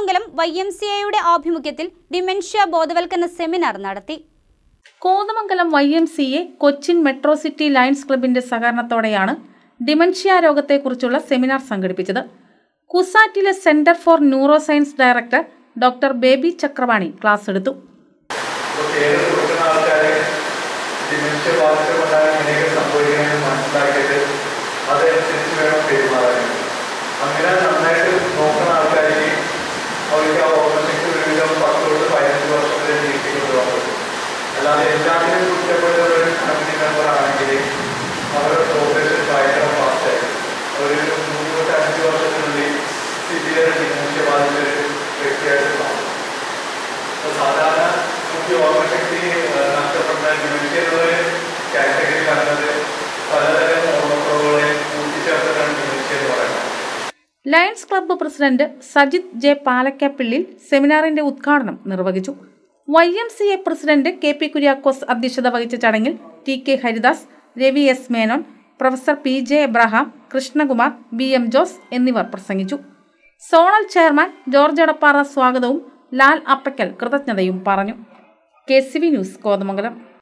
Kothamangalam Y M C എയുടെ ആഭിമുഖ്യത്തിൽ dementia ബോധവൽക്കരണ സെമിനാർ നടത്തി Kothamangalam Y M C A Cochin metro city lions ക്ലബിന്റെ സഹകരണത്തോടെയാണ് ഡിമൻഷ്യ രോഗത്തെക്കുറിച്ചുള്ള സെമിനാർ സംഘടിപ്പിച്ചത് കുസാറ്റിലെ centre for neuro science director doctor Baby Chakravani class എടുത്തു ഇപ്പോൾ കെയർ കൊടുക്കുന്ന ആൾക്കാരെ ഡിമെൻഷ്യ ബാധിച്ചുകൊണ്ടാണ് ഇങ്ങനെയൊക്കെ സംഭവിക്കണമെന്ന് മനസ്സിലാക്കിയിട്ട് അതനുസരിച്ച് വേണം പെരുമാറാൻ അങ്ങനെ നന്നായിട്ട് നോക്കുന്ന ആൾക്കാർക്ക് അവർക്ക് ആ ഓർമ്മശക്തി ഒരുവിധം പത്ത് തൊട്ട് പതിനഞ്ച് വർഷം വരെ നീട്ടിക്കൊണ്ട് പോകാൻ പറ്റും അല്ലാതെ എല്ലാത്തിനും കുറ്റപ്പെട്ട ഒരു ഫാമിലി മെമ്പർ ആണെങ്കിൽ അവരുടെ പ്രോഗ്രഷൻ ഭയങ്കര ഫാസ്റ്റായിരിക്കും ഒരു മൂന്ന് തൊട്ട് അഞ്ച് വർഷത്തിനുള്ളിൽ സിവിയർ ഡിമെൻഷ്യ ബാധിച്ച ഒരു വ്യക്തിയായിട്ട് മാറും അപ്പോൾ സാധാരണ നമുക്ക് ഈ ഓർമ്മശക്തി ഏഹ്, നഷ്ടപ്പെട്ട ഡിമെൻഷ്യ എന്നുള്ള കാറ്റഗറി കാണുന്നത് പലതരം ഓർമ്മക്കുറവുകളെ കൂട്ടിച്ചേർത്തിട്ടാണ് ഡിമെൻഷ്യ എന്ന് പറയുന്നത് lions club president Sajith J Palakkapillil സെമിനാറിന്റെ ഉദ്ഘാടനം നിർവഹിച്ചു Y M C A president K P Kuriakose അധ്യക്ഷത വഹിച്ച ചടങ്ങിൽ T K Haridas Ravi S Menon professor P J Abraham Krishnakumar B M Jose എന്നിവർ പ്രസംഗിച്ചു സോണൽ ചെയർമാൻ ജോർജ് എടപ്പാറ സ്വാഗതവും ലാൽ അപ്പയ്ക്കൽ കൃതജ്ഞതയും പറഞ്ഞു K C V news Kothamangalam